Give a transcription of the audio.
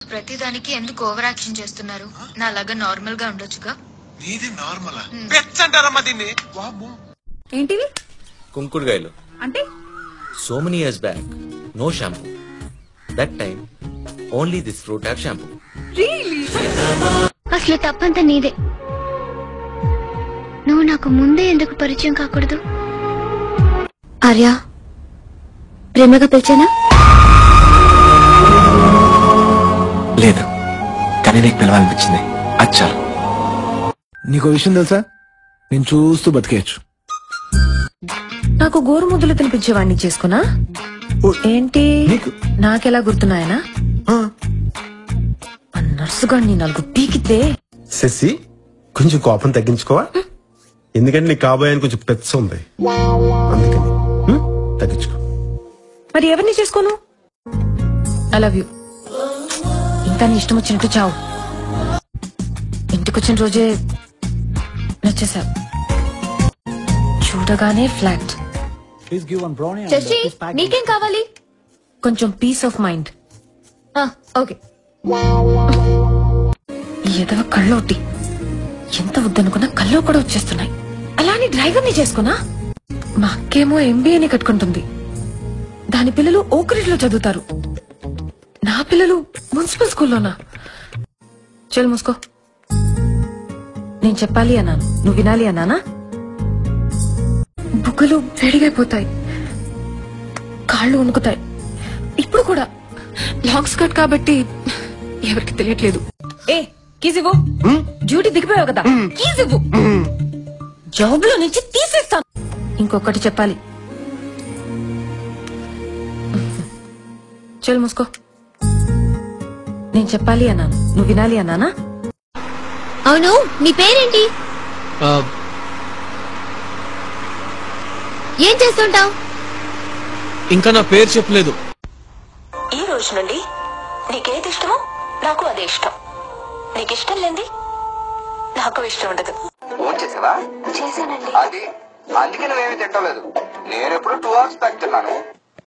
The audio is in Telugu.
ప్రతిదానికి ఎందుకు ఓవర్ యాక్షన్ చేస్తున్నారు నాలాగా నార్మల్ గా ఉండొచ్చుగా నీది నార్మల్ పెచ్చ అంటారమ్మా దీన్ని వామ్మో. ఏంటివి కుంకుడుగాయలు అంటే so many years back no shampoo that time only this fruit have shampoo really అసలు తప్పంతా నీదే నువ్వు నాకు ముందే ఎందుకు పరిచయం కాకూడదు ఆర్య ప్రేమగా పిలిచానా లేదు కానీ నీకు పిలవాలనిపించింది అచ్చారు నీకో విషయం తెలుసా నేను చూస్తూ బతికేయచ్చు నాకు గోరు ముద్దులు తినిపించేవాడిని చేసుకున్నా ఏంటి నీకు నాకెలా గుర్తున్నాయనా ఆ నర్సుగా నీ నాలుగు పీకితే శశి కొంచెం కోపం తగ్గించుకోవా ఎందుకంటే నీ కాబోయే కొంచెం పెచ్చ ఉంది అందుకని హ్మ్? తగ్గించుకో మరి ఎవరిని చేసుకోను ఐ లవ్ యూ ఇంకా నీ ఇష్టం వచ్చినట్టు చావు ఇంటికొచ్చిన రోజే నచ్చేసావు చూడగానే ఫ్లాట్ శశి నీకేం కావాలి కొంచెం పీస్ ఆఫ్ మైండ్ ఓకే ఈ ఎదవ కళ్ళోటి ఎంత వద్దనుకున్నా కల్లో కూడా వచ్చేస్తున్నాయి అలానే డ్రైవర్ని చేసుకున్నా మా అక్కేమో ఎంబీఏని కట్టుకుంటుంది దాని పిల్లలు ఓకరిలో చదువుతారు నా పిల్లలు మున్సిపల్ స్కూల్లోనా చెల్ మూసుకో నేను చెప్పాలి అన్నాను నువ్వు వినాలి అన్నానా బుగ్గలు వేడిగైపోతాయి కాళ్ళు వణుకుతాయి ఇప్పుడు కూడా లాంగ్ స్కర్ట్ కాబట్టి ఎవరికి తెలియట్లేదు ఏ కీజ్ ఇవ్వు డ్యూటీ దిగిపోయావు కదా కీజ్ ఇవ్వు జాబ్ లో నుంచి తీసేస్తాను ఇంకొకటి చెప్పాలి చెల్ మూసుకో నేను చెప్పాలి అన్నాను నువ్వు వినాలి అన్నానా అవును నీ పేరేంటి ఏం చేస్తుంటావు ఇంకా నా పేరు చెప్పలేదు ఈ రోజు నుండి నీకేది ఇష్టమో నాకు అదే ఇష్టం నీకు ఇష్టం లేనిది నాకు ఇష్టం ఉండదు ఫోన్ చేసావా చేశానండి అది అందుకే నువ్వేమి తింటలేదు నేను ఎప్పుడు టూ అవర్స్ తాగుతున్నాను